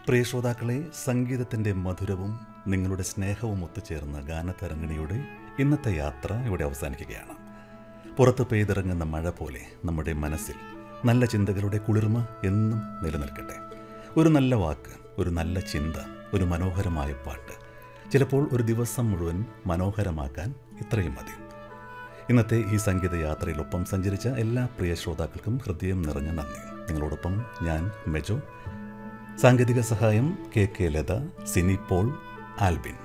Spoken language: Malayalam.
പ്രിയ ശ്രോതാക്കളെ സംഗീതത്തിൻ്റെ മധുരവും നിങ്ങളുടെ സ്നേഹവും ഒത്തുചേർന്ന ഗാനതരംഗിണിയുടെ ഇന്നത്തെ യാത്ര ഇവിടെ അവസാനിക്കുകയാണ് പുറത്ത് പെയ്തിറങ്ങുന്ന മഴ പോലെ നമ്മുടെ മനസ്സിൽ നല്ല ചിന്തകളുടെ കുളിർമ എന്നും നിലനിൽക്കട്ടെ ഒരു നല്ല വാക്ക് ഒരു നല്ല ചിന്ത ഒരു മനോഹരമായ പാട്ട് ചിലപ്പോൾ ഒരു ദിവസം മുഴുവൻ മനോഹരമാക്കാൻ ഇത്രയും മതി ഇന്നത്തെ ഈ സംഗീത യാത്രയിലൊപ്പം സഞ്ചരിച്ച എല്ലാ പ്രിയ ശ്രോതാക്കൾക്കും ഹൃദയം നിറഞ്ഞ നന്ദി നിങ്ങളോടൊപ്പം ഞാൻ മെജോ സാങ്കേതിക സഹായം കെ കെ ലത സിനി പോൾ ആൽബിൻ